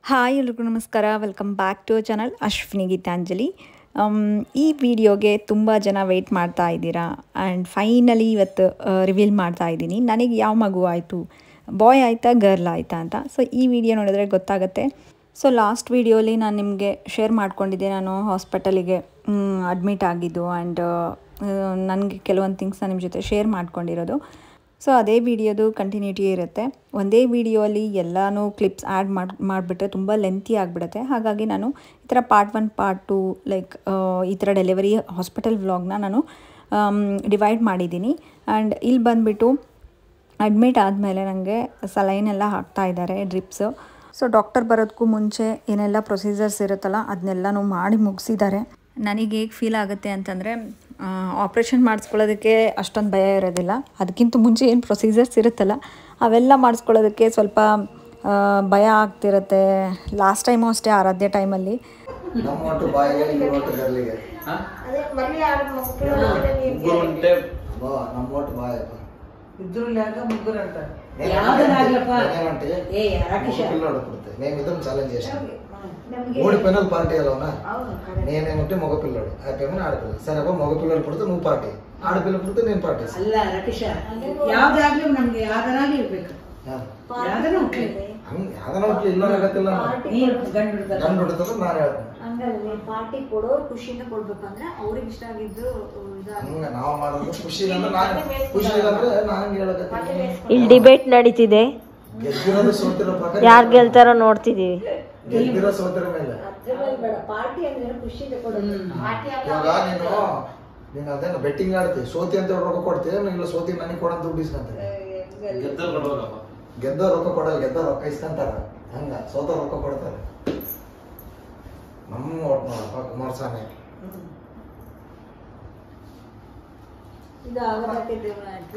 Hi ಎಲ್ರಿಗೂ ನಮಸ್ಕಾರ welcome back to channel Ashwini Geetanjali um, ಈ ವಿಡಿಯೋಗೆ ತುಂಬ ಜನ ವೆಯ್ಟ್ ಮಾಡ್ತಾ ಇದ್ದೀರಾ ಆ್ಯಂಡ್ ಫೈನಲಿ ಇವತ್ತು ರಿವೀಲ್ ಮಾಡ್ತಾ ಇದ್ದೀನಿ ನನಗೆ ಯಾವ ಮಗು ಆಯಿತು ಬಾಯ್ ಆಯಿತಾ ಗರ್ಲ್ ಆಯಿತಾ ಅಂತ ಸೊ ಈ ವಿಡಿಯೋ ನೋಡಿದ್ರೆ ಗೊತ್ತಾಗುತ್ತೆ ಸೊ ಲಾಸ್ಟ್ ವಿಡಿಯೋಲಿ ನಾನು ನಿಮಗೆ ಶೇರ್ ಮಾಡ್ಕೊಂಡಿದ್ದೆ ನಾನು ಹಾಸ್ಪಿಟಲಿಗೆ ಅಡ್ಮಿಟ್ ಆಗಿದ್ದು ಆ್ಯಂಡ್ ನನಗೆ ಕೆಲವೊಂದು ಥಿಂಗ್ಸ್ನ ನಿಮ್ಮ ಜೊತೆ ಶೇರ್ ಮಾಡ್ಕೊಂಡಿರೋದು ಸೊ ಅದೇ ವಿಡಿಯೋದು ಕಂಟಿನ್ಯೂಟಿ ಇರುತ್ತೆ ಒಂದೇ ವಿಡಿಯೋಲಿ ಎಲ್ಲನೂ ಕ್ಲಿಪ್ಸ್ ಆ್ಯಡ್ ಮಾಡಿ ಮಾಡಿಬಿಟ್ರೆ ತುಂಬ ಲೆಂತಿ ಆಗಿಬಿಡುತ್ತೆ ಹಾಗಾಗಿ ನಾನು ಈ ಥರ part one part two like ಈ ಥರ ಡೆಲಿವರಿ ಹಾಸ್ಪಿಟಲ್ ವ್ಲಾಗ್ನ ನಾನು ಡಿವೈಡ್ ಮಾಡಿದ್ದೀನಿ ಆ್ಯಂಡ್ ಇಲ್ಲಿ ಬಂದುಬಿಟ್ಟು ಅಡ್ಮಿಟ್ ಆದಮೇಲೆ ನನಗೆ ಸಲೈನ್ ಎಲ್ಲ ಹಾಕ್ತಾ ಇದ್ದಾರೆ ಡ್ರಿಪ್ಸು ಸೊ ಡಾಕ್ಟರ್ ಬರೋದಕ್ಕೂ ಮುಂಚೆ ಏನೆಲ್ಲ ಪ್ರೊಸೀಜರ್ಸ್ ಇರುತ್ತಲ್ಲ ಅದನ್ನೆಲ್ಲನೂ ಮಾಡಿ ಮುಗಿಸಿದ್ದಾರೆ ನನಗೆ ಹೇಗೆ ಫೀಲ್ ಆಗುತ್ತೆ ಅಂತಂದರೆ ಆಪ್ರೇಷನ್ ಮಾಡಿಸ್ಕೊಳ್ಳೋದಕ್ಕೆ ಅಷ್ಟೊಂದು ಭಯ ಇರೋದಿಲ್ಲ ಅದಕ್ಕಿಂತ ಮುಂಚೆ ಏನು ಪ್ರೊಸೀಜರ್ಸ್ ಇರುತ್ತಲ್ಲ ಅವೆಲ್ಲ ಮಾಡಿಸ್ಕೊಳ್ಳೋದಕ್ಕೆ ಸ್ವಲ್ಪ ಆ, ಭಯ ಆಗ್ತಿರುತ್ತೆ ಲಾಸ್ಟ್ ಟೈಮು ಅಷ್ಟೇ ಆರಾಧ್ಯ ಟೈಮಲ್ಲಿ ನಮ್ಮ ಒಟ್ಟು ಬಾಯಿಗೆ ಈ ಒಟ್ಟು ಗರ್ಲಿಗೆ ఉంటే ಬಾ ನಮ್ಮ ಒಟ್ಟು ಬಾಯಪ್ಪ ఇద్దరు లేక ముగ్గురు అంటారు నేనేమంటే పిల్లోడు పుడితే మేము ఇద్దరం ఛాలెంజ్ చేసాం మూడు పెన్నలు పార్టీ అలా నేనేమంటే మగ పిల్లోడు అయిపోయామని ఆడపిల్ల సరే అబ్బా మగ పిల్లడు పుడితే నువ్వు పార్టీ ఆడపిల్ల పుడితే నేను పార్టీ ಅಲ್ಲ ರಾಕೇಶ ಯಾವ್ದಾಗ್ಲಿ ನಮ್ಗೆ ಯಾವ್ದನಾಗ್ಲಿ ಇರ್ಬೇಕು ಯಾವ್ದನ ಹುಟ್ಲಿ ಹಂಗೆ ಯಾವ್ದನ ಒಟ್ಲು ಇಲ್ಲ ಆಗತ್ತಿಲ್ಲ ನೀರು ಗಂಡು ಬಿಡ್ತಾರೆ ಗಂಡು ಹುಡುತದ ನಾನು ಹೇಳ್ತೀನಿ ಹಂಗಲ್ಲ ಪಾರ್ಟಿ ಕೊಡೋರು ಖುಷಿಯಿಂದ ಕೊಡ್ಬೇಕಂದ್ರೆ ಅವ್ರಿಗೆ ಇಷ್ಟ ಆಗಿದ್ದು ಹಂಗ ನಾವು ಮಾಡೋದು ಖುಷಿ ಇಲ್ಲ ಅಂದ್ರೆ ನಾನು ಖುಷಿ ಇಲ್ಲ ಅಂದ್ರೆ ನಾನು ಹೇಳಕತ್ತೀನಿ ಇಲ್ಲಿ ಡಿಬೇಟ್ ನಡೀತಿದೆ ಗೆದ್ದಿರೋದು ಸೋತಿರೋ ಪ್ರಕಾರ ಯಾರು ಗೆಲ್ತಾರೋ ನೋಡ್ತಿದೀವಿ ಗೆದ್ದಿರೋ ಸೋತಿರೋ ಮೇಲೆ ಪಾರ್ಟಿ ಅಂದ್ರೆ ಖುಷಿಯಿಂದ ಕೊಡೋದು ಇವಾಗ ನೀನು ನೀನು ಅದೇನು ಬೆಟ್ಟಿಂಗ್ ಆಡ್ತಿ ಸೋತಿ ಅಂತ ರೊಕ್ಕ ಕೊಡ್ತೀಯ ಇಲ್ಲ ಸೋತಿ ನನಗೆ ಕೊಡೋದು ದುಡ್ಡು ಇಸ್ಕೊಂತೀವಿ ಗೆದ್ದರ್ ಕೊಡ್ಬೇಕಪ್ಪ ಗೆದ್ದ ರೊಕ್ಕ ಕೊಡಲ್ಲ ಗೆದ್ದ ರೊಕ್ಕ ಇಸ್ಕೊಂತಾರ ಹಂಗ ಸೋತ ರೊಕ್ಕ ಕೊಡ್ತಾರೆ ನಮ್ಮ ಒಟ್ಟು ನೋಡಪ್ಪ ಕುಮಾರಸ್ವಾಮಿ ಇದು ಆಗೋದಕ್ಕೆ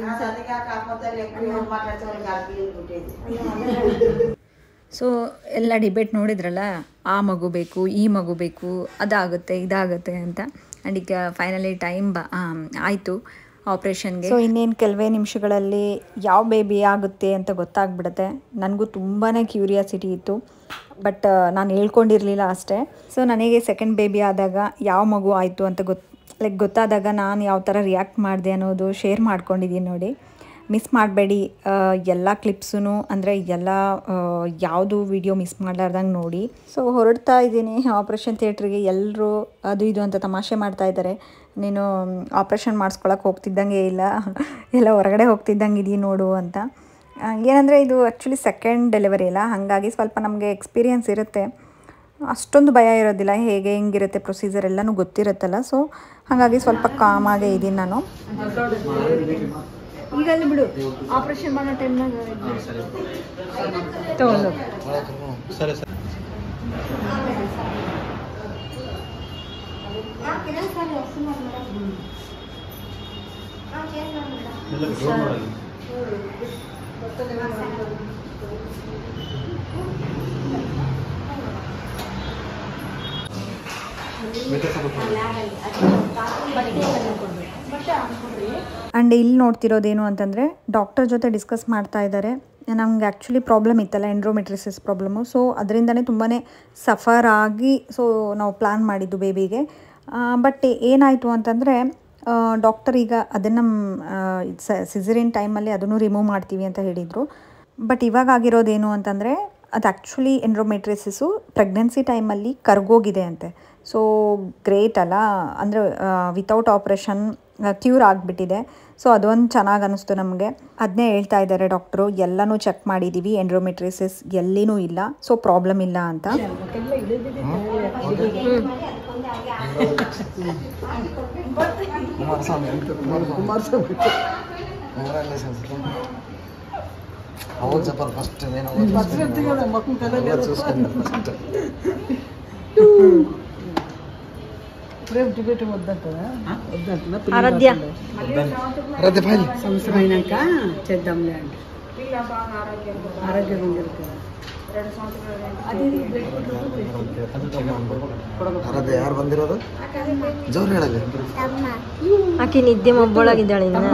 ಸೊ ಎಲ್ಲ ಡಿಬೇಟ್ ನೋಡಿದ್ರಲ್ಲ ಆ ಮಗು ಬೇಕು ಈ ಮಗು ಬೇಕು ಅದಾಗುತ್ತೆ ಇದಾಗುತ್ತೆ ಅಂತ ಆ್ಯಂಡ್ ಈಗ ಫೈನಲಿ ಟೈಮ್ ಬ ಆಯಿತು ಆಪ್ರೇಷನ್ಗೆ ಸೊ ಇನ್ನೇನು ಕೆಲವೇ ನಿಮಿಷಗಳಲ್ಲಿ ಯಾವ ಬೇಬಿ ಆಗುತ್ತೆ ಅಂತ ಗೊತ್ತಾಗ್ಬಿಡುತ್ತೆ ನನಗೂ ತುಂಬಾ ಕ್ಯೂರಿಯಾಸಿಟಿ ಇತ್ತು ಬಟ್ ನಾನು ಹೇಳ್ಕೊಂಡಿರಲಿಲ್ಲ ಅಷ್ಟೇ ಸೊ ನನಗೆ ಸೆಕೆಂಡ್ ಬೇಬಿ ಆದಾಗ ಯಾವ ಮಗು ಆಯಿತು ಅಂತ ಗೊತ್ತು ಲೈಕ್ ಗೊತ್ತಾದಾಗ ನಾನು ಯಾವ ಥರ ರಿಯಾಕ್ಟ್ ಮಾಡಿದೆ ಅನ್ನೋದು ಶೇರ್ ಮಾಡ್ಕೊಂಡಿದ್ದೀನಿ ನೋಡಿ ಮಿಸ್ ಮಾಡಬೇಡಿ ಎಲ್ಲ ಕ್ಲಿಪ್ಸೂ ಅಂದರೆ ಎಲ್ಲ ಯಾವುದು ವಿಡಿಯೋ ಮಿಸ್ ಮಾಡಲಾರ್ದಂಗೆ ನೋಡಿ ಸೊ ಹೊರಡ್ತಾ ಇದ್ದೀನಿ ಆಪ್ರೇಷನ್ ಥಿಯೇಟ್ರಿಗೆ ಎಲ್ಲರೂ ಅದು ಇದು ಅಂತ ತಮಾಷೆ ಮಾಡ್ತಾ ಇದ್ದಾರೆ ನೀನು ಆಪ್ರೇಷನ್ ಮಾಡಿಸ್ಕೊಳಕ್ಕೆ ಹೋಗ್ತಿದ್ದಂಗೆ ಇಲ್ಲ ಎಲ್ಲ ಹೊರಗಡೆ ಹೋಗ್ತಿದ್ದಂಗೆ ಇದೀನಿ ನೋಡು ಅಂತ ಆ, ಏನಂದರೆ ಇದು ಆ್ಯಕ್ಚುಲಿ ಸೆಕೆಂಡ್ ಡೆಲಿವರಿ ಅಲ್ಲ ಹಾಗಾಗಿ ಸ್ವಲ್ಪ ನಮಗೆ ಎಕ್ಸ್ಪೀರಿಯನ್ಸ್ ಇರುತ್ತೆ ಅಷ್ಟೊಂದು ಭಯ ಇರೋದಿಲ್ಲ ಹೇಗೆ ಹೆಂಗಿರುತ್ತೆ ಪ್ರೊಸೀಜರ್ ಎಲ್ಲನೂ ಗೊತ್ತಿರುತ್ತಲ್ಲ ಸೊ ಹಾಗಾಗಿ ಸ್ವಲ್ಪ ಕಾಮಾಗೇ ಇದ್ದೀನಿ ನಾನು ಈಗ ಅಲ್ಲಿ ಬಿಡು ಆಪರೇಷನ್ ಮಾಡೋ ಟೈಮ್ನಾಗ ತಗೊಂಡು ಸರಿ ಸರಿ ಇಲ್ಲ ಡ್ರೋನ್ ಮಾಡಲ್ಲ ಆ್ಯಂಡ್ ಇಲ್ಲಿ ನೋಡ್ತಿರೋದೇನು ಅಂತಂದರೆ ಡಾಕ್ಟರ್ ಜೊತೆ ಡಿಸ್ಕಸ್ ಮಾಡ್ತಾ ಇದ್ದಾರೆ ನಮ್ಗೆ ಆ್ಯಕ್ಚುಲಿ ಪ್ರಾಬ್ಲಮ್ ಇತ್ತಲ್ಲ ಎಂಡ್ರೋಮೆಟ್ರಿಸಿಸ್ ಪ್ರಾಬ್ಲಮ್ಮು ಸೊ ಅದರಿಂದನೇ ತುಂಬಾ ಸಫರ್ ಆಗಿ ಸೊ ನಾವು ಪ್ಲ್ಯಾನ್ ಮಾಡಿದ್ದು ಬೇಬಿಗೆ ಬಟ್ ಏನಾಯಿತು ಅಂತಂದರೆ ಡಾಕ್ಟರ್ ಈಗ ಅದನ್ನು ಸಿಸರಿನ್ ಟೈಮಲ್ಲಿ ಅದನ್ನು ರಿಮೂವ್ ಮಾಡ್ತೀವಿ ಅಂತ ಹೇಳಿದರು ಬಟ್ ಇವಾಗ ಆಗಿರೋದೇನು ಅಂತಂದರೆ ಅದು ಆ್ಯಕ್ಚುಲಿ ಎಂಡ್ರೋಮೆಟ್ರಿಸಿಸು ಪ್ರೆಗ್ನೆನ್ಸಿ ಟೈಮಲ್ಲಿ ಕರ್ಗೋಗಿದೆ ಅಂತೆ ಸೊ ಗ್ರೇಟ್ ಅಲ್ಲ ಅಂದರೆ ವಿತೌಟ್ ಆಪ್ರೇಷನ್ ಕ್ಯೂರ್ ಆಗಿಬಿಟ್ಟಿದೆ ಸೊ ಅದೊಂದು ಚೆನ್ನಾಗಿ ಅನ್ನಿಸ್ತು ನಮಗೆ ಅದನ್ನೇ ಹೇಳ್ತಾ ಇದ್ದಾರೆ ಡಾಕ್ಟ್ರು ಎಲ್ಲನೂ ಚೆಕ್ ಮಾಡಿದ್ದೀವಿ ಎಂಡ್ರೋಮೆಟ್ರಿಸಿಸ್ ಎಲ್ಲಿನೂ ಇಲ್ಲ ಸೊ ಪ್ರಾಬ್ಲಮ್ ಇಲ್ಲ ಅಂತ ಕುಮಾರಸ್ವಾಮಿ ಅಂತ ಕುಮಾರಸ್ವಾಮಿ ಅವಾಗ ಜಪಾನ್ ಫಸ್ಟ್ చూసుకుంటాం ఫస్ట్ రేపు టికెట్ వద్దంటారా వద్దంటున్నా ఆరాధ్య అరే బాయ్ సంవత్సరం అయినాక చేద్దాంలే అంటే ఆరోగ్యంగా ఉంది కదా ಅರದ ಯಾರು ಬಂದಿರೋದು ಜೋರ್ ಹೇಳಲ್ಲ ಆಕೆ ನಿದ್ದೆ ಮಬ್ಬೊಳಗಿದ್ದಾಳೆ ಇನ್ನ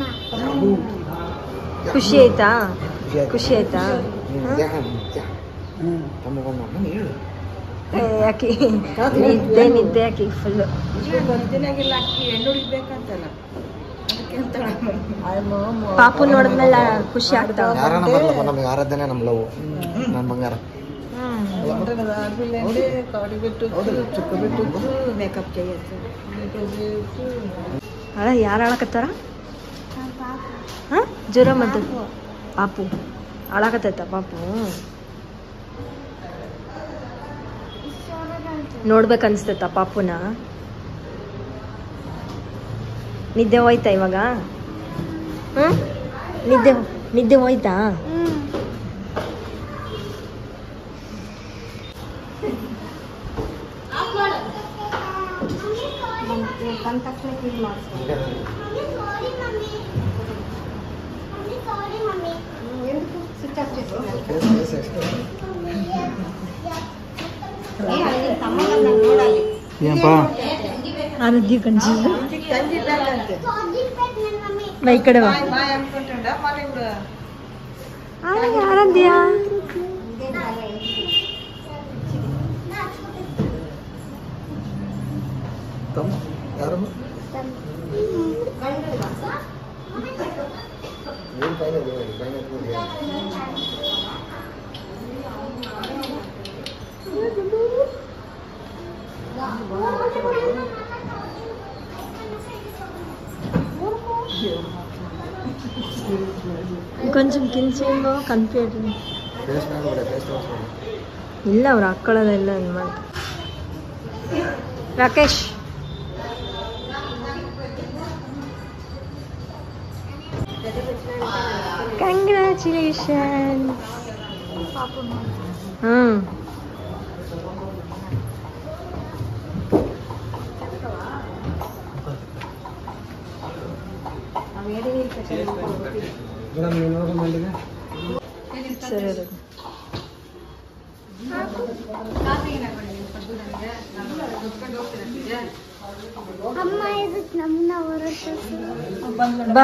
ಖುಷಿ ಆಯ್ತಾ ಖುಷಿ ಆಯ್ತಾ ತಮ್ಮ ಬಂದು ನಾನು ಹೇಳು ಯಾಕೆ ನಿದ್ದೆ ನಿದ್ದೆ ಯಾಕೆ ಫುಲ್ಲು ಗೊತ್ತಿನಾಗಿಲ್ಲ ಅಕ್ಕಿ ಹೆಣ್ಣು ಹುಡುಕ್ಬೇಕಂತಲ್ಲ ಅದಕ್ಕೆ ಅಂತಾಳ ಪಾಪು ನೋಡಿದ್ಮೇಲೆ ಖುಷಿ ಆಗ್ತಾವ ಯಾರನ್ನ ಬರ್ಲಪ್ಪ ನಮಗೆ ಆರಾಧನೆ ನಮ್ಮ ಲವ್ ನನ್ನ ಬಂಗಾರ ಕಾಡಿ ಬಿಟ್ಟು ಚುಕ್ಕ ಬಿಟ್ಟು ಮೇಕಪ್ చేయొచ్చు ಅಳ ಯಾರು ಅಳಕತ್ತಾರ ಹಾಂ ಜ್ವರ ಮತ್ತು ಪಾಪು ಅಳಕತ್ತೈತ ಪಾಪು ನೋಡ್ಬೇಕನ್ಸ್ತೈತ ಪಾಪುನ ನಿದ್ದೆ ಹೋಯ್ತಾ ಇವಾಗ ಹ್ಞೂ ನಿದ್ದೆ ನಿದ್ದೆ ಹೋಯ್ತಾ ಏನಪ್ಪ ಆರೋಗ್ಯ ಕಣ್ಜಿ ತಂದಿದ್ದಾಗಂತೆ ಬಾ ಈ ಕಡೆ ಬಾ ಬಾಯ್ ಅನ್ಕೊಂಡ ಮನೆ ಬಿಡು ಆರೋಗ್ಯ ಆರಾಧ್ಯ ತಮ್ಮ ಯಾರಮ್ಮ ಏನು ಫೈನ್ ಇದೆ ಫೈನ್ ಇದೆ కొంచెం కించేమో కనిపించదు ಫೇಸ್ ಮಾಡ್ಬೇಡ ಫೇಸ್ ಮಾಡ್ಬೇಡ ಇಲ್ಲ ಅವ್ರು ಹಾಕೊಳ್ಳೋದೆಲ್ಲ ಇದು ಮಾಡಿ ರಾಕೇಶ್ ಕಂಗ್ರ್ಯಾಚುಲೇಷನ್ ಹ್ಞೂ ಮೇಡಮ್ ನೀವು ನೋಡೋದು ಮಾಡಿದೆ ಸರಿ ಅದು ಅಮ್ಮ ಇದಕ್ಕೆ ನಮ್ಮನ್ನ ಹೊರಟು ಬಾ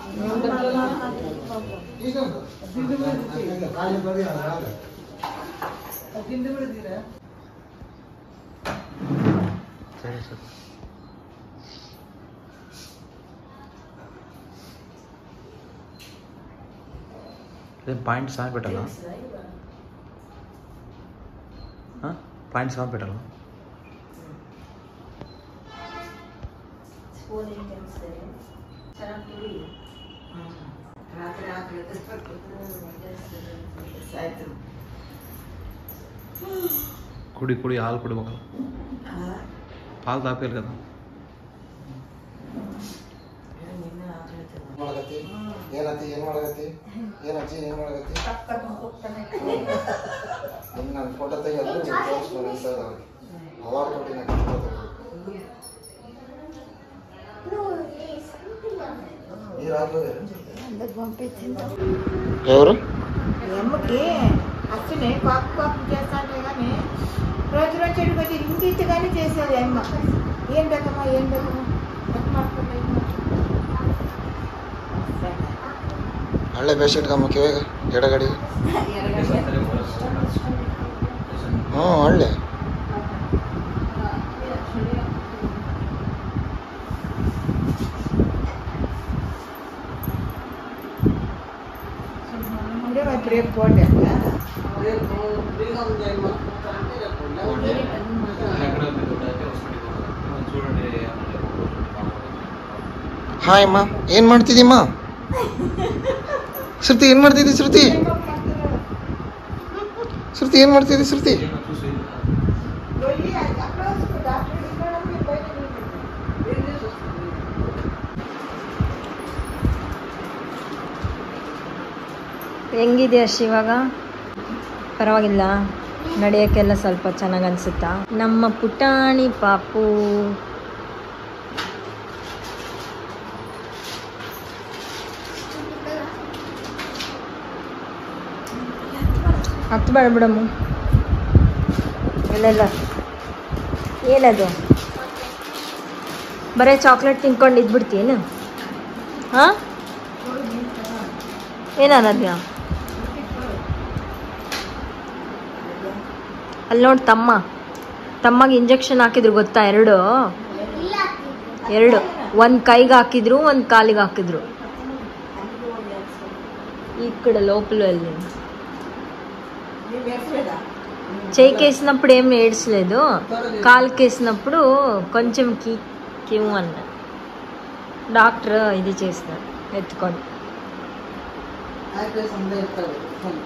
సరే సార్ అదే పాయింట్ సామె పెట్టాలా పాయింట్ సామె పెట్టాలా ರಾತ್ರಿ ಆಗ್ಲಿ ಸಾಯ್ತು ಕುಡಿ ಕುಡಿ ಹಾಲು ಕುಡಿಬೇಕಲ್ಲ ಹಾಲು ತಾಪಿಲ್ಲ కదా ಮಾಡಕತ್ತಿ ಏನತ್ತಿ ಏನ್ ಮಾಡಕತ್ತಿ ಏನಜ್ಜಿ ಏನ್ ಮಾಡಕತ್ತಿ ನಿನ್ನ ನನ್ನ ಫೋಟೋ ತೆಗೆದು ನೀವು ತೋರಿಸ್ಬೋದು ಇನ್ಸ್ಟಾಗ್ರಾಮ್ ಅವಾರ್ಡ್ ಕೊಟ್ಟು ನಾನು ಫೋಟೋ ನೀರು ಹಾಕೋದು ఎవరు ఎమ్మకి అసలే పాపు పాపు చేస్తాంటే కానీ రోజు రోజు చెడుకొచ్చి ఇంటిగానే చేసేది అమ్మ ఏం రకమా ఏం రకమా ఎట్ ಮಾಡ್ಕೊಂಡು ಇದು ಹಳ್ಳೆ ಪೇಷಂಟ್ ಗಮ್ಮ ಕಿವಾಗ ಎಡಗಡಿ ಹ್ಞೂ ಹಳ್ಳೆ అంటే మరి బ్రేక్ పోటీ చూడండి ಹಾಯ್ ಅಮ್ಮ ಏನು ಮಾಡ್ತಿದ್ದೀಮ್ಮ ಶ್ರುತಿ ಏನು ಮಾಡ್ತಿದ್ದಿ ಶ್ರುತಿ ಶ್ರುತಿ ಏನು ಮಾಡ್ತಿದ್ದಿ ಶ್ರುತಿ చూసి ಹೆಂಗಿದೆ ಅಷ್ಟು ಇವಾಗ ಪರವಾಗಿಲ್ಲ ನಡೆಯೋಕ್ಕೆಲ್ಲ ಸ್ವಲ್ಪ ಚೆನ್ನಾಗಿ ಅನಿಸುತ್ತಾ ನಮ್ಮ ಪುಟಾಣಿ ಪಾಪು ಹತ್ತು ಬೇಡ ಬಿಡಮ್ಮ ಎಲ್ಲೆಲ್ಲ ಏನದು ಬರೀ ಚಾಕ್ಲೇಟ್ ತಿನ್ಕೊಂಡು ಇದ್ಬಿಡ್ತೀಯೇನು ಹಾಂ ಏನಾರದ್ಯಾ ಅಲ್ಲಿ ನೋಡಿ ತಮ್ಮ ತಮ್ಮಗೆ ಇಂಜೆಕ್ಷನ್ ಹಾಕಿದ್ರು ಗೊತ್ತಾ ಎರಡು ಎರಡು ಒಂದು ಕೈಗೆ ಹಾಕಿದ್ರು ಒಂದು ಕಾಲಿಗೆ ಹಾಕಿದ್ರು ఇక్కడ లోపల వెళ్ళింది చేయికి వేసినప్పుడు ఏం ఏడ్చలేదు కాలుకి వేసినప్పుడు కొంచెం కి కిమ్ అన్న డాక్టర్ ఇది చేసినారు ఎత్తుకొని ಆಯ್ತು ಸಂದೆ ಇರ್ತಾರೆ ಫೋನ್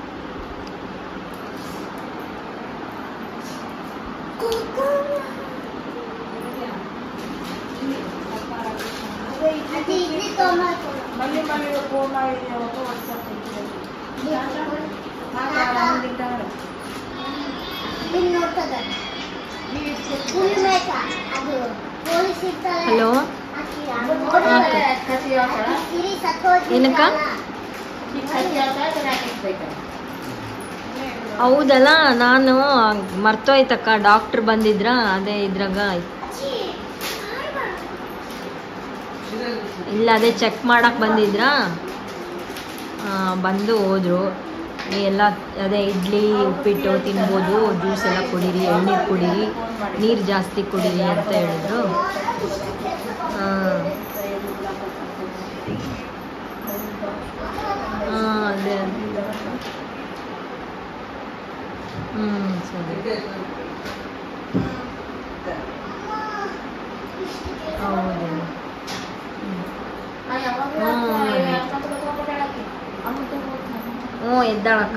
అది ఇది టొమాటో మళ్ళీ మళ్ళీ కోమా ఇది ఒక వాట్సాప్ ఇది ನೋಡ್ತದ ಫುಲ್ ಮೇಕ ಅದು ಪೊಲೀಸ್ ಇರ್ತಾರೆ హలో ಆಕಿ ಅದು ನೋಡ್ತಾರೆ. ಕಸಿ ಹಾಕೋಣ ಸಿರಿ ಸತ್ತೋದ್ರಿಂದ ಏನಕ್ಕ? ಕಸಿ ಹಾಕೋಣ ಹಾಕಿಸ್ಬೇಕಲ್ಲ ಹೌದಲ್ಲ ನಾನು ಮರ್ತೋಯ್ತಕ್ಕ ಡಾಕ್ಟ್ರ್ ಬಂದಿದ್ರ ಅದೇ ಇದ್ರಾಗ ಇಲ್ಲ ಅದೇ ಚೆಕ್ ಮಾಡಕ್ ಬಂದಿದ್ರ ಆ, ಬಂದು ಹೋದ್ರು ಎಲ್ಲ ಅದೇ ಇಡ್ಲಿ ಉಪ್ಪಿಟ್ಟು ತಿನ್ಬೋದು ಜ್ಯೂಸ್ ಎಲ್ಲ ಕುಡೀರಿ ಎಳ್ನೀರು ಕುಡೀರಿ ನೀರು ಜಾಸ್ತಿ ಕುಡೀರಿ ಅಂತ ಹೇಳಿದ್ರು ಹಾಂ ಹಾಂ ಅದೇ ಹ್ಞೂ ಸರಿ ಹೌದು ಹ್ಞೂ ಎದ್ದಾಳಕ್ಕ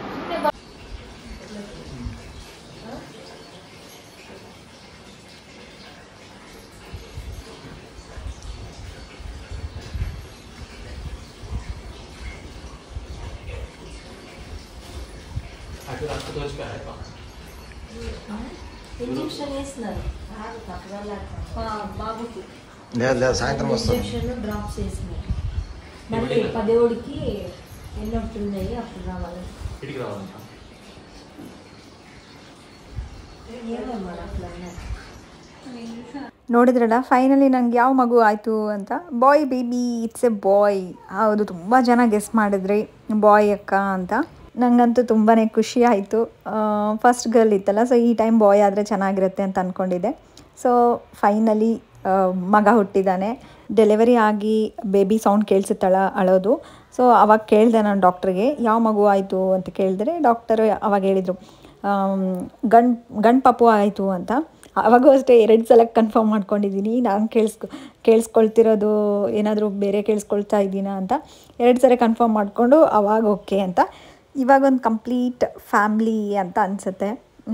ఇంజక్షన్ వేసినారు బాబుకి లేదు లేదు సాయంత్రం వస్తాం ఇంజక్షన్ డ్రాప్స్ వేసినారు మళ్ళీ పదేవుడికి ఎన్ని ఉంటున్నాయి అప్పుడు రావాలి ఇటుకి రావాలంట ఏమో అట్లా అన్నారు ನೋಡಿದ್ರಲ್ಲ ಫೈನಲಿ ನಂಗೆ ಯಾವ ಮಗು ಆಯಿತು ಅಂತ boy baby it's a boy ಹೌದು ತುಂಬ ಜನ ಗೆಸ್ ಮಾಡಿದ್ರಿ ಬಾಯ್ ಅಕ್ಕ ಅಂತ ನನಗಂತೂ ತುಂಬಾ ಖುಷಿ ಆಯಿತು ಫಸ್ಟ್ ಗರ್ಲ್ ಇತ್ತಲ್ಲ ಸೊ ಈ ಟೈಮ್ ಬಾಯ್ ಆದರೆ ಚೆನ್ನಾಗಿರುತ್ತೆ ಅಂತ ಅಂದ್ಕೊಂಡಿದ್ದೆ ಸೊ ಫೈನಲಿ ಮಗ ಹುಟ್ಟಿದ್ದಾನೆ ಡೆಲಿವರಿ ಆಗಿ ಬೇಬಿ ಸೌಂಡ್ ಕೇಳಿಸುತ್ತಳ ಅಳೋದು ಸೊ ಅವಾಗ ಕೇಳಿದೆ ನಾನು ಡಾಕ್ಟ್ರಿಗೆ ಯಾವ ಮಗು ಆಯಿತು ಅಂತ ಕೇಳಿದ್ರೆ ಡಾಕ್ಟರ್ ಅವಾಗ ಹೇಳಿದರು ಗಂಡು ಗಂಡು ಪಾಪು ಆಯಿತು ಅಂತ ಅವಾಗೂ ಅಷ್ಟೇ ಎರಡು ಸಲ ಕನ್ಫರ್ಮ್ ಮಾಡ್ಕೊಂಡಿದ್ದೀನಿ ನಾನು ಕೇಳಿಸ್ಕೊ ಕೇಳಿಸ್ಕೊಳ್ತಿರೋದು ಏನಾದರೂ ಬೇರೆ ಕೇಳಿಸ್ಕೊಳ್ತಾ ಇದ್ದೀನಾ ಅಂತ ಎರಡು ಸಲ ಕನ್ಫರ್ಮ್ ಮಾಡಿಕೊಂಡು ಅವಾಗ ಓಕೆ ಅಂತ ಇವಾಗ ಒಂದು ಕಂಪ್ಲೀಟ್ ಫ್ಯಾಮ್ಲಿ ಅಂತ ಅನಿಸುತ್ತೆ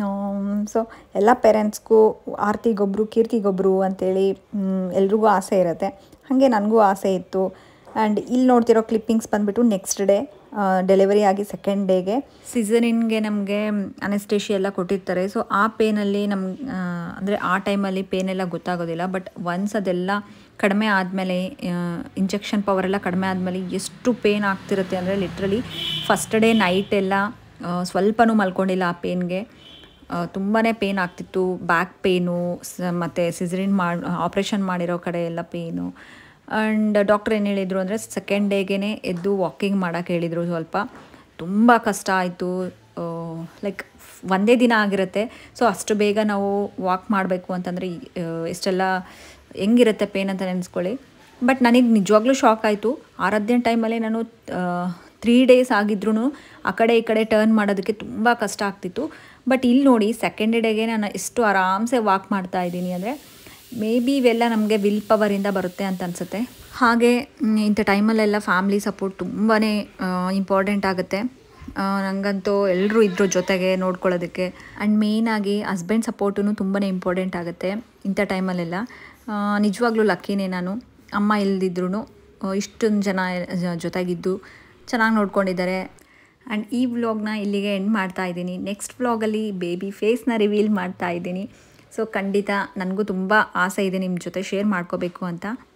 ಸೊ ಎಲ್ಲ ಪೇರೆಂಟ್ಸ್ಗೂ ಆರ್ತಿಗೊಬ್ಬರು ಕೀರ್ತಿಗೊಬ್ಬರು ಅಂತೇಳಿ ಎಲ್ರಿಗೂ ಆಸೆ ಇರುತ್ತೆ ಹಾಗೆ ನನಗೂ ಆಸೆ ಇತ್ತು ಆ್ಯಂಡ್ ಇಲ್ಲಿ ನೋಡ್ತಿರೋ ಕ್ಲಿಪ್ಪಿಂಗ್ಸ್ ಬಂದುಬಿಟ್ಟು ನೆಕ್ಸ್ಟ್ ಡೇ ಡೆಲಿವರಿ ಆಗಿ ಸೆಕೆಂಡ್ ಡೇಗೆ ಸಿಸರಿನ್ಗೆ ನಮಗೆ ಅನೆಸ್ಟೇಷಿ ಎಲ್ಲ ಕೊಟ್ಟಿರ್ತಾರೆ ಸೊ ಆ ಪೇನಲ್ಲಿ ನಮ್ಗೆ ಅಂದರೆ ಆ ಟೈಮಲ್ಲಿ ಪೇನ್ ಎಲ್ಲ ಗೊತ್ತಾಗೋದಿಲ್ಲ ಬಟ್ ಒನ್ಸ್ ಅದೆಲ್ಲ ಕಡಿಮೆ ಆದಮೇಲೆ ಇಂಜೆಕ್ಷನ್ ಪವರ್ ಎಲ್ಲ ಕಡಿಮೆ ಆದಮೇಲೆ ಎಷ್ಟು ಪೇನ್ ಆಗ್ತಿರುತ್ತೆ ಅಂದರೆ ಲಿಟ್ರಲಿ ಫಸ್ಟ್ ಡೇ ನೈಟ್ ಎಲ್ಲ ಆ, ಸ್ವಲ್ಪನೂ ಮಲ್ಕೊಂಡಿಲ್ಲ ಆ ಪೇನ್ಗೆ ತುಂಬಾ ಪೇನ್ ಆಗ್ತಿತ್ತು ಬ್ಯಾಕ್ ಪೇನು ಮತ್ತು ಸಿಸರಿನ್ ಮಾಡಿ ಆಪ್ರೇಷನ್ ಮಾಡಿರೋ ಕಡೆ ಎಲ್ಲ ಪೇನು ಆ್ಯಂಡ್ ಡಾಕ್ಟ್ರ್ ಏನು ಹೇಳಿದರು ಅಂದರೆ ಸೆಕೆಂಡ್ ಡೇಗೆ ಎದ್ದು ವಾಕಿಂಗ್ ಮಾಡೋಕ್ಕೆ ಹೇಳಿದರು ಸ್ವಲ್ಪ ತುಂಬ ಕಷ್ಟ ಆಯಿತು ಲೈಕ್ ಒಂದೇ ದಿನ ಆಗಿರುತ್ತೆ ಸೊ ಅಷ್ಟು ಬೇಗ ನಾವು ವಾಕ್ ಮಾಡಬೇಕು ಅಂತಂದರೆ ಎಷ್ಟೆಲ್ಲ ಹೆಂಗಿರುತ್ತೆ ಪೇನ್ ಅಂತ ನೆನೆಸ್ಕೊಳ್ಳಿ ಬಟ್ ನನಗೆ ನಿಜವಾಗ್ಲೂ ಶಾಕ್ ಆಯಿತು ಆರಾಧ್ಯ ಟೈಮಲ್ಲೇ ನಾನು ತ್ರೀ ಡೇಸ್ ಆಗಿದ್ರೂ ಆ ಕಡೆ ಈ ಕಡೆ ಟರ್ನ್ ಮಾಡೋದಕ್ಕೆ ತುಂಬ ಕಷ್ಟ ಆಗ್ತಿತ್ತು ಬಟ್ ಇಲ್ಲಿ ನೋಡಿ ಸೆಕೆಂಡ್ ಡೇಗೆ ನಾನು ಎಷ್ಟು ಆರಾಮ್ಸೆ ವಾಕ್ ಮಾಡ್ತಾ ಇದ್ದೀನಿ ಅಂದರೆ ಮೇ ಬಿ ಇವೆಲ್ಲ ನಮಗೆ ವಿಲ್ ಪವರಿಂದ ಬರುತ್ತೆ ಅಂತ ಅನಿಸುತ್ತೆ ಹಾಗೆ ಮ್, ಇಂಥ ಟೈಮಲ್ಲೆಲ್ಲ ಫ್ಯಾಮ್ಲಿ ಸಪೋರ್ಟ್ ತುಂಬಾ ಇಂಪಾರ್ಟೆಂಟ್ ಆಗುತ್ತೆ ಆ, ನನಗಂತೂ ಎಲ್ಲರೂ ಇದ್ರ ಜೊತೆಗೆ ನೋಡ್ಕೊಳ್ಳೋದಕ್ಕೆ ಆ್ಯಂಡ್ ಮೇಯ್ನಾಗಿ ಹಸ್ಬೆಂಡ್ ಸಪೋರ್ಟೂ ತುಂಬಾ ಇಂಪಾರ್ಟೆಂಟ್ ಆಗುತ್ತೆ ಇಂಥ ಟೈಮಲ್ಲೆಲ್ಲ ಆ, ನಿಜವಾಗ್ಲೂ ಲಕ್ಕಿನೇ ನಾನು ಅಮ್ಮ ಇಲ್ದಿದ್ರು ಇಷ್ಟೊಂದು ಜನ ಜ- ಜೊತೆಗಿದ್ದು ಚೆನ್ನಾಗಿ ನೋಡ್ಕೊಂಡಿದ್ದಾರೆ ಆ್ಯಂಡ್ ಈ ವ್ಲಾಗ್ನ ಇಲ್ಲಿಗೆ ಎಂಡ್ ಮಾಡ್ತಾ ಇದ್ದೀನಿ ನೆಕ್ಸ್ಟ್ ವ್ಲಾಗಲ್ಲಿ ಬೇಬಿ ಫೇಸ್ನ ರಿವೀಲ್ ಮಾಡ್ತಾ ಇದ್ದೀನಿ ಸೊ ಖಂಡಿತ ನನಗೂ ತುಂಬ ಆಸೆ ಇದೆ ನಿಮ್ಮ ಜೊತೆ ಶೇರ್ ಮಾಡ್ಕೋಬೇಕು ಅಂತ